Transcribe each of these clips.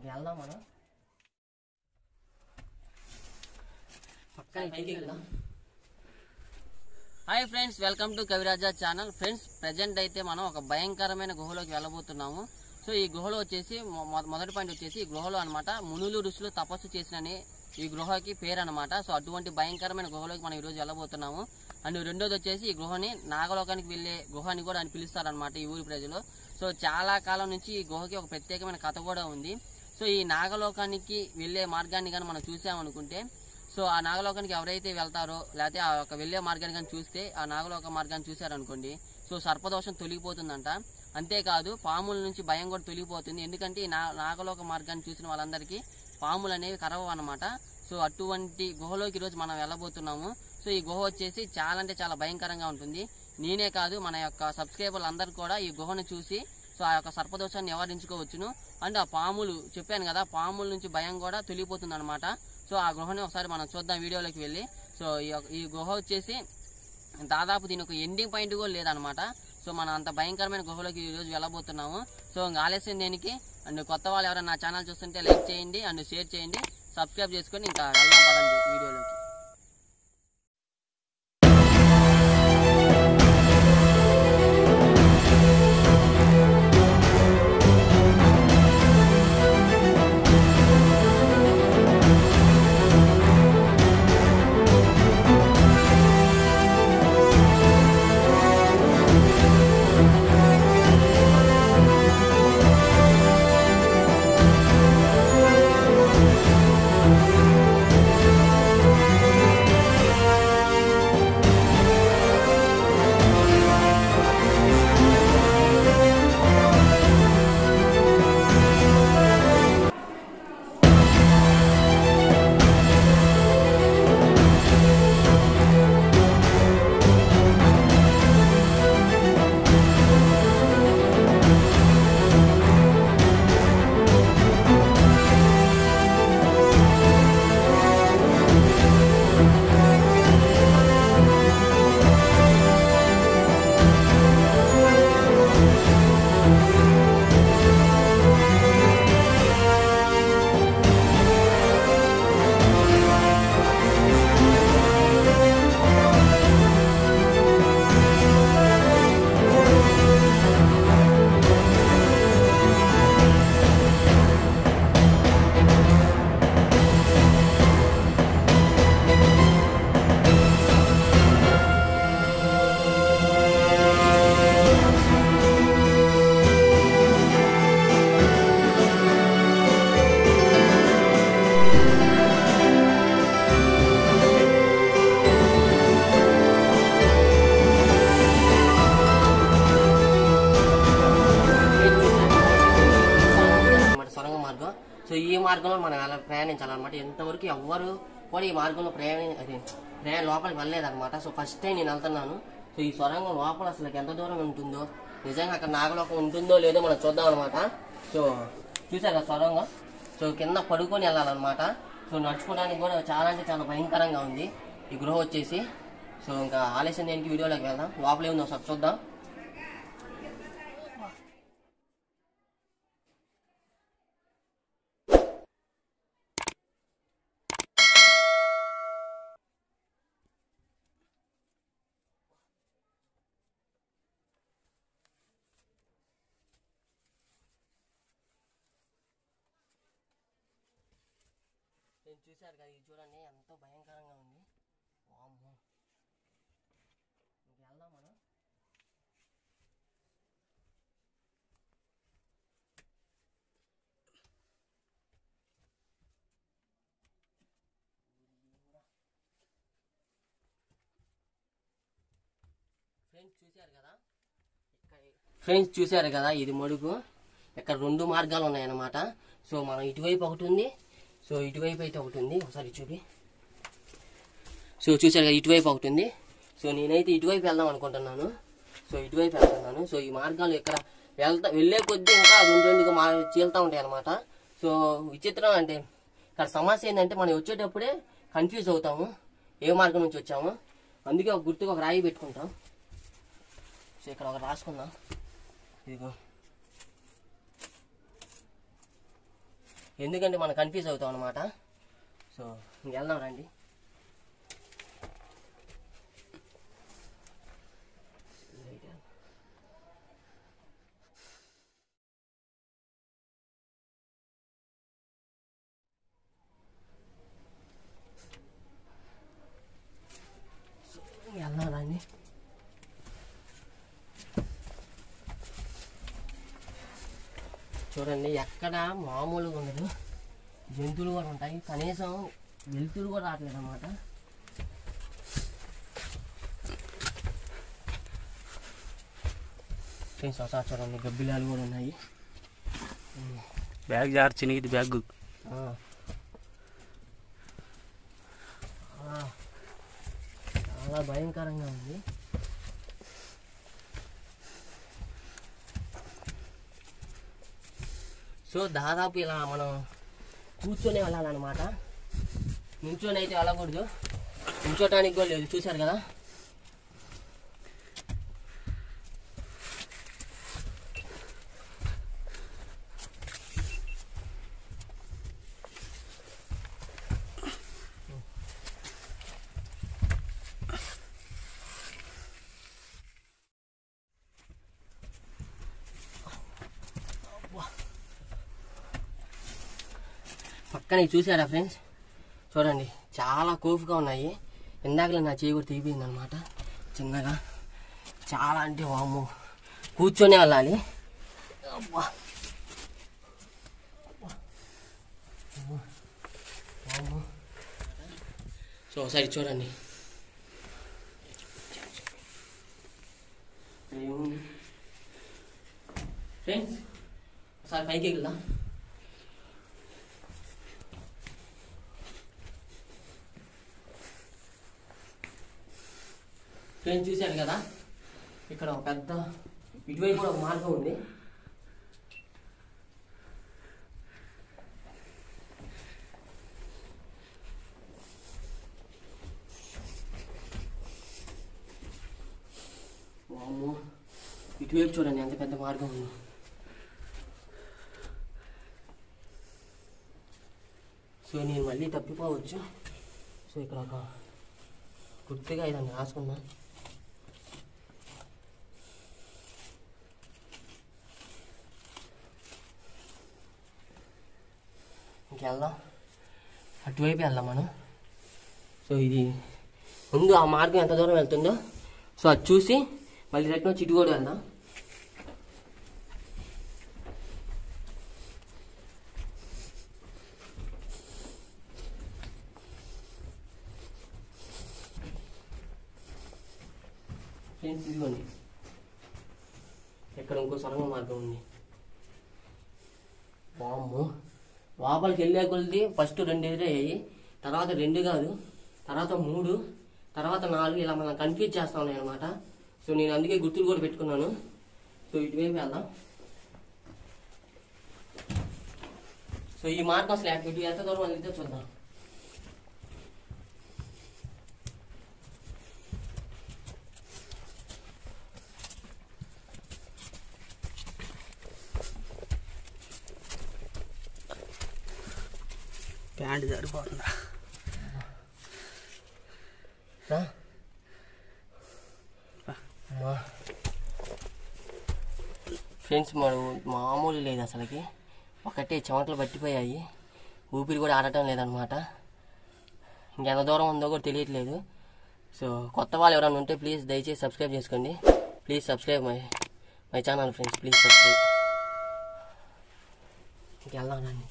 వెళ్దాం మనం పక్కన పైకి వెళ్దాం hi friends welcome to Kaviraja channel friends present అయితే మనం ఒక భయంకరమైన గుహలోకి వెళ్ళబోతున్నాము సో ఈ గుహలో వచ్చేసి మొ- మొ- మొదటి పాయింట్ వచ్చేసి ఈ గుహలో అన్నమాట మునులు ఋషులు తపస్సు చేసినని ఈ గృహకి పేరు అనమాట సో అటువంటి భయంకరమైన గుహలోకి మనం ఈరోజు వెళ్ళబోతున్నాము అండ్ రెండోది వచ్చేసి ఈ గుహని నాగలోకానికి వెళ్ళే గుహ అని కూడా అని పిలుస్తారనమాట ఈ ఊరి ప్రజలు సో చాలా కాలం నుంచి ఈ గుహకి ఒక ప్రత్యేకమైన కథ కూడా ఉంది సో ఈ నాగలోకానికి వెళ్ళే మార్గాన్ని కానీ మనం చూసామనుకుంటే సో ఆ నాగలోకానికి ఎవరైతే వెళ్తారో లేకపోతే ఆ యొక్క వెళ్ళే మార్గాన్ని కానీ చూస్తే ఆ నాగలోక మార్గాన్ని చూశారనుకోండి సో సర్పదోషం తొలగిపోతుందంట అంతేకాదు పాముల నుంచి భయం కూడా తొలగిపోతుంది ఎందుకంటే ఈ నా నాగలోక మార్గాన్ని చూసిన వాళ్ళందరికీ పాములు అనేవి కరవవు అనమాట సో అటువంటి గుహలోకి ఈరోజు మనం వెళ్ళబోతున్నాము సో ఈ గుహ వచ్చేసి చాలా అంటే చాలా భయంకరంగా ఉంటుంది నేనే కాదు మన యొక్క సబ్స్క్రైబర్లు అందరు కూడా ఈ గుహను చూసి సో ఆ యొక్క సర్పదోషాన్ని నివారించుకోవచ్చును అండ్ ఆ పాములు చెప్పాను కదా పాముల నుంచి భయం కూడా తొలిగిపోతుంది అనమాట సో ఆ గుహని ఒకసారి మనం చూద్దాం వీడియోలోకి వెళ్ళి సో ఈ యొక్క- ఈ గుహ వచ్చేసి దాదాపు దీని ఒక ఎండింగ్ పాయింట్ కూడా లేదనమాట సో మనం అంత భయంకరమైన గుహలోకి ఈ రోజు వెళ్ళబోతున్నాము సో ఇంకా ఆలస్యం దేనికి అండ్ కొత్త వాళ్ళు ఎవరైనా నా ఛానల్ చూస్తుంటే లైక్ చేయండి అండ్ షేర్ చేయండి సబ్స్క్రైబ్ చేసుకొని ఇంకా వెళ్దాం పదండి వీడియోలోకి అన్నమాట సొరంగ మార్గం సో ఈ మార్గంలో మనం ఎలా ప్రయాణించాలన్నమాట ఎంతవరకు ఎవ్వరు కూడా ఈ మార్గంలో ప్రయాణి అది ప్రయాణ లోపలికి వెళ్ళలేదన్నమాట సో ఫస్ట్ టైం నేను వెళ్తున్నాను సో ఈ సొరంగం లోపల అసలు ఎంత దూరం ఉంటుందో నిజంగా అక్కడ నాగలోకం ఉంటుందో లేదో మనం చూద్దాం అనమాట సో చూసారా సొరంగం సో కింద పడుకొని వెళ్ళాలన్నమాట సో నడుచుకోవడానికి కూడా చాలా అంటే చాలా భయంకరంగా ఉంది ఈ గృహ వచ్చేసి సో ఇంకా ఆలస్యం దేనికి వీడియోలోకి వెళ్దాం లోపల ఏముందో ఒకసారి చూద్దాం నేను చూశారు కదా ఇది చూడండి ఎంతో భయంకరంగా ఉంది వామ్మో ఇంక వెళ్దాం మనం ఫ్రెండ్స్ చూశారు కదా ఫ్రెండ్స్ చూశారు కదా ఇది మడుగు ఇక్కడ రెండు మార్గాలు ఉన్నాయన్నమాట సో మనం ఇటువైపు ఒకటి ఉంది సో ఇటువైపు అయితే ఒకటి ఉంది ఒకసారి చూపి సో చూశారు కదా ఇటువైపు ఒకటి ఉంది సో నేనైతే ఇటువైపు వెళ్దాం అనుకుంటున్నాను సో ఇటువైపు వెళ్తున్నాను సో ఈ మార్గాలు ఇక్కడ వెళ్తా వెళ్ళే కొద్దీ ఇంకా రెండు రెండుగా మా చీలుతూ ఉంటాయి అనమాట సో విచిత్రం అంటే ఇక్కడ సమస్య ఏంటంటే మనం వచ్చేటప్పుడే కన్ఫ్యూజ్ అవుతాము ఏ మార్గం నుంచి వచ్చాము అందుకే ఒక గుర్తుగా ఒక రాయి పెట్టుకుంటాం సో ఇక్కడ ఒక రాసుకుందాం ఇదిగో ఎందుకంటే మనం కన్ఫ్యూజ్ అవుతాం అనమాట సో ఇంక వెళ్దాం రండి సో, వెళ్దాం రండి చూడండి ఎక్కడ మామూలుగా ఉండదు జంతువులు కూడా ఉంటాయి కనీసం వెలుతురు కూడా రావట్లేదు అన్నమాట ఫ్రెండ్స్ ఒకసారి చూడండి గబ్బిలాలు కూడా ఉన్నాయి బ్యాగ్ జార్ చినిగిది బ్యాగ్ ఆ. ఆ. చాలా భయంకరంగా ఉంది సో దాదాపు ఇలా మనం కూర్చొని వెళ్ళాలన్నమాట నించొని అయితే వెళ్ళకూడదు నించోటానికి కూడా లేదు చూశారు కదా పక్కన ఇవి చూసారా ఫ్రెండ్స్ చూడండి చాలా కోఫ్గా ఉన్నాయి ఇందాకలే నా చేయి కూడా తీపియింది అనమాట చిన్నగా చాలా అంటే వాము కూర్చొని వెళ్ళాలి అబ్బా. వామ్మో. సో ఒకసారి చూడండి ఏముంది ఫ్రెండ్స్ ఒకసారి పైకి వెళ్దాం ఫ్రెండ్స్ చూశారు కదా ఇక్కడ ఒక పెద్ద ఇటువైపు కూడా ఒక మార్గం ఉంది వామ్మో ఇటువైపు చూడండి ఎంత పెద్ద మార్గం ఉంది సో నేను మళ్ళీ తప్పిపోవచ్చు సో ఇక్కడ ఒక గుర్తుగా ఇదని రాసుకున్నా ఇంకెళ్దాం అటువైపు వెళ్దాం మనం సో ఇది ముందు ఆ మార్గం ఎంత దూరం వెళ్తుందో సో అది చూసి మళ్ళీ రిటర్న్ వచ్చి ఇటు కూడా వెళ్దాం ఫ్రెండ్స్ ఇదిగోండి ఇక్కడ ఇంకో సొరంగ మార్గం ఉంది వామ్మో లోపలికి వెళ్ళే కొలిది ఫస్ట్ రెండు ఎదురయ్యాయి తర్వాత రెండు కాదు తర్వాత మూడు తర్వాత నాలుగు ఇలా మనం కన్ఫ్యూజ్ చేస్తా ఉన్నాయి అనమాట సో నేను అందుకే గుర్తులు కూడా పెట్టుకున్నాను సో ఇటువైపు వెళ్దాం సో ఈ మార్గం అసలు ఎక్క- ఇటు ఎంత దూరం వెళ్తే చూద్దాం ప్యాంట్ సరిపోతుందా రా. అమ్మా. ఫ్రెండ్స్ మరి మామూలు లేదు అసలుకి ఒకటే చెమటలు పట్టిపోయాయి ఊపిరి కూడా ఆడటం లేదనమాట ఇంకెంత దూరం ఉందో కూడా తెలియట్లేదు సో కొత్త వాళ్ళు ఎవరైనా ఉంటే ప్లీజ్ దయచేసి సబ్స్క్రైబ్ చేసుకోండి please subscribe my my channel friends please subscribe ఇంకెళ్దాం రండి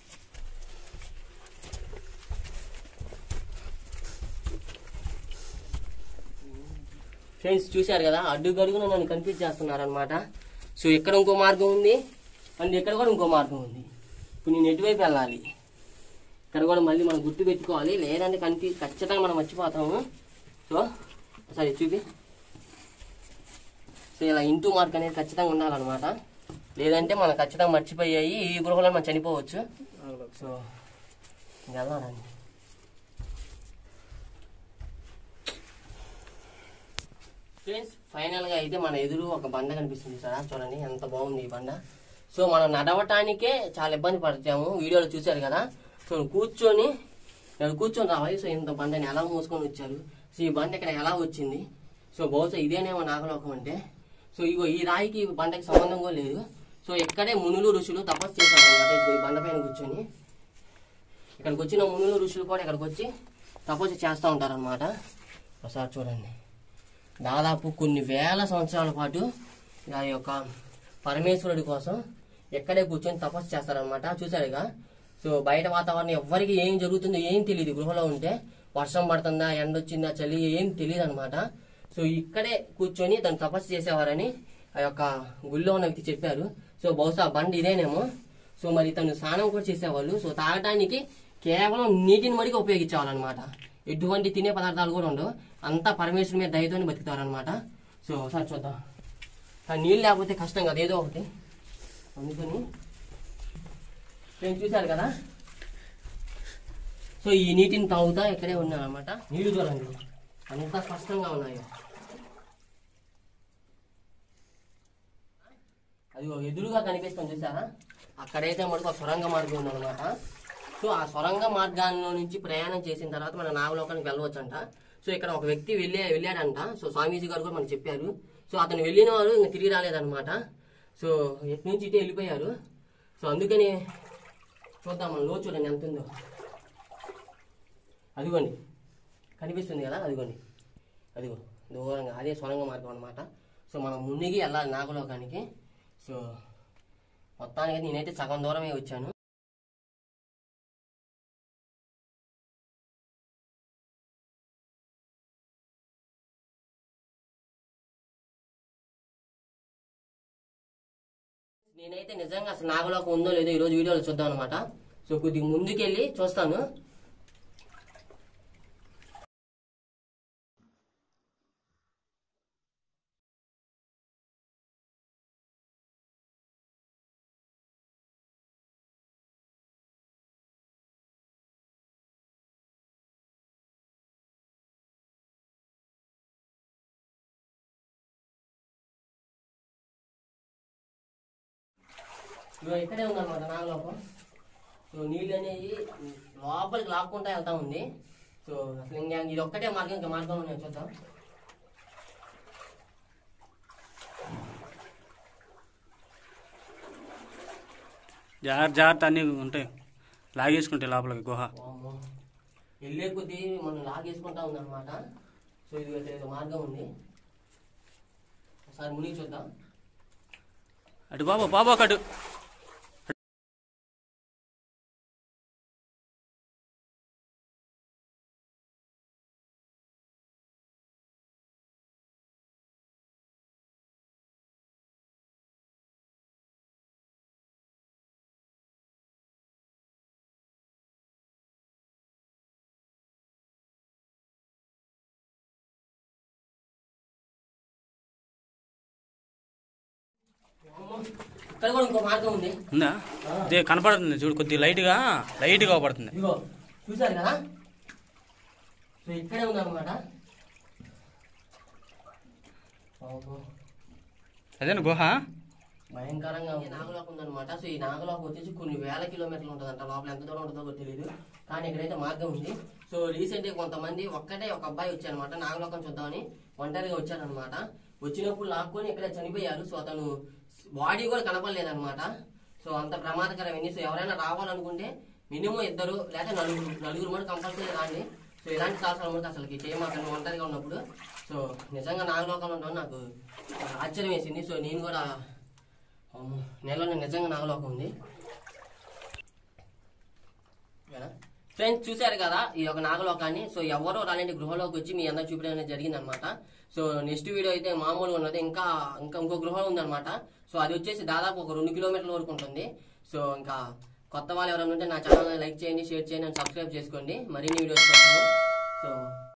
ఫ్రెండ్స్ చూశారు కదా అడ్డుగడుగున నన్ను కన్ఫ్యూజ్ చేస్తున్నారనమాట సో ఇక్కడ ఇంకో మార్గం ఉంది అండ్ ఇక్కడ కూడా ఇంకో మార్గం ఉంది ఇప్పుడు నేను ఎటువైపు వెళ్ళాలి ఇక్కడ కూడా మళ్ళీ మనం గుర్తు పెట్టుకోవాలి లేదంటే కన్ఫ్యూజ్ ఖచ్చితంగా మనం మర్చిపోతాము సో సరే చూపి సో ఇలా ఇంటూ మార్క్ అనేది ఖచ్చితంగా ఉండాలన్నమాట లేదంటే మనం ఖచ్చితంగా మర్చిపోయాయి ఈ గృహంలో మనం చనిపోవచ్చు సో వెళ్దాం రండి ఫ్రెండ్స్ ఫైనల్ గా అయితే మన ఎదురు ఒక బండ కనిపిస్తుంది సార్ చూడండి ఎంత బాగుంది ఈ బండ సో మనం నడవటానికే చాలా ఇబ్బంది పడతాము వీడియోలో చూశారు కదా సో కూర్చొని ఇక్కడ కూర్చొని రావాలి సో ఇంత బండిని ఎలా మోసుకొని వచ్చారు సో ఈ బండి ఇక్కడ ఎలా వచ్చింది సో బహుశా ఇదేనేమో నాగలోకం అంటే సో ఇగో ఈ రాయికి ఈ బండకి సంబంధం కూడా లేదు సో ఇక్కడే మునులు ఋషులు తపస్సు చేశారు అనమాట ఈ బండ పైన కూర్చొని ఇక్కడికి వచ్చిన మునులు ఋషులు కూడా ఇక్కడికి వచ్చి తపస్సు చేస్తూ ఉంటారనమాట ఒకసారి చూడండి దాదాపు కొన్ని వేల సంవత్సరాల పాటు ఆ యొక్క పరమేశ్వరుడి కోసం ఎక్కడే కూర్చొని తపస్సు చేస్తారనమాట చూసారుగా సో బయట వాతావరణం ఎవ్వరికి ఏం జరుగుతుందో ఏం తెలియదు గృహలో ఉంటే వర్షం పడుతుందా ఎండ వచ్చిందా చలి ఏం తెలియదు అనమాట సో ఇక్కడే కూర్చొని తను తపస్సు చేసేవారని ఆ యొక్క గుళ్ళో ఉన్న వ్యక్తి చెప్పారు సో బహుశా బండి ఇదేనేమో సో మరి తను స్నానం కూడా చేసేవాళ్ళు సో తాగడానికి కేవలం నీటిని మడికి ఉపయోగించేవాళ్ళనమాట ఎటువంటి తినే పదార్థాలు కూడా ఉండవు అంతా పరమేశ్వరుని మీద దయతోని బతుకుతారనమాట సో ఒకసారి చూద్దాం ఆ నీళ్ళు లేకపోతే కష్టం కదా ఏదో ఒకటి అందుకని నేను చూశారు కదా సో ఈ నీటిని తాగుతా ఇక్కడే ఉన్నారనమాట నీళ్లు చూడండి అంత స్పష్టంగా ఉన్నాయి అది ఎదురుగా కనిపిస్తుంది చూసారా అక్కడైతే మనకు ఒక సొరంగ మార్గం ఉందన్నమాట సో ఆ సొరంగ మార్గాల్లో నుంచి ప్రయాణం చేసిన తర్వాత మన నాగలోకానికి వెళ్ళవచ్చంట సో ఇక్కడ ఒక వ్యక్తి వెళ్ళే వెళ్ళాడంట సో స్వామీజీ గారు కూడా మనకు చెప్పారు సో అతను వెళ్ళిన వారు ఇంకా తిరిగి రాలేదన్నమాట సో ఎటు నుంచి ఇటే వెళ్ళిపోయారు సో అందుకని చూద్దాం మనం లో చూడండి ఎంత ఉందో అదిగోండి కనిపిస్తుంది కదా అదిగోండి అదిగో దూరంగా అదే సొరంగ మార్గం అనమాట సో మనం మునిగి వెళ్ళాలి నాగలోకానికి సో మొత్తానికి నేనైతే సగం దూరమే వచ్చాను నేనైతే నిజంగా అసలు నాగలోకం ఉందో లేదో ఈ రోజు వీడియోలో చూద్దాం అనమాట సో కొద్దిగా ముందుకెళ్ళి చూస్తాను ఇదిగో ఇక్కడే ఉందన్నమాట నాగలోకం సో నీళ్ళు అనేవి లోపలికి లాక్కుంటా వెళ్తా ఉంది సో అసలు ఇంకా ఇది ఒక్కటే మార్గం ఇంకా మార్గం ఉన్నాయి చూద్దాం జాగ్రత్త జాగ్రత్త అన్నీ ఉంటాయి లాగేసుకుంటాయి లోపలికి గుహ వామ్మో. వెళ్ళే కొద్దీ మనం లాగేసుకుంటా ఉందన్నమాట సో ఇది ఇక్కడ ఏదో మార్గం ఉంది ఒకసారి మునిగి చూద్దాం అటు బాబా బాబా అటు వామ్మో. ఇక్కడ కూడా ఇంకో మార్గం ఉంది ఉందా ఇదే కనపడుతుంది చూడు కొద్దిగా లైట్గా లైట్గా పడుతుంది ఇదిగో చూసారు కదా సో ఇక్కడే ఉందన్నమాట ఓహో అదేనా గుహ భయంకరంగా ఉంది. నాగలోకం ఉందన్నమాట సో ఈ నాగలోకం వచ్చేసి కొన్ని వేల కిలోమీటర్లు ఉంటుందంట లోపల ఎంత దూరం ఉంటుందో కూడా తెలియదు కానీ ఇక్కడైతే మార్గం ఉంది సో రీసెంట్ గా కొంతమంది ఒక్కటే ఒక అబ్బాయి వచ్చారనమాట నాగలోకం చూద్దామని ఒంటరిగా వచ్చారనమాట వచ్చినప్పుడు లాక్కొని ఇక్కడ చనిపోయారు సో అతను బాడీ కూడా కనపడలేదన్నమాట సో అంత ప్రమాదకరమైంది సో ఎవరైనా రావాలనుకుంటే మినిమం ఇద్దరు లేదా నలుగురు నలుగురు కూడా కంపల్సరీ రాండి సో ఇలాంటి సాహసాలు కూడా అసలుకి చేయమాకండి ఒంటరిగా ఉన్నప్పుడు సో నిజంగా నాగలోకంలో ఉండడం నాకు ఆశ్చర్యం వేసింది సో నేను కూడా అమ్మో, నెలలో నిజంగా నాగలోకం ఉంది ఫ్రెండ్స్ చూశారు కదా ఈ యొక్క నాగలోకాన్ని సో ఎవరో రాలేంటి గృహలోకి వచ్చి మీ అందరు చూపించడం అనేది జరిగింది అనమాట సో నెక్స్ట్ వీడియో అయితే మామూలుగా ఉన్నది ఇంకా ఇంకా ఇంకో గృహం ఉందన్నమాట సో అది వచ్చేసి దాదాపు ఒక రెండు కిలోమీటర్ల వరకు ఉంటుంది సో ఇంకా కొత్త వాళ్ళు ఎవరైనా ఉంటే నా ఛానల్ లైక్ చేయండి షేర్ చేయండి అండ్ సబ్స్క్రైబ్ చేసుకోండి మరిన్ని వీడియోస్ కోసం సో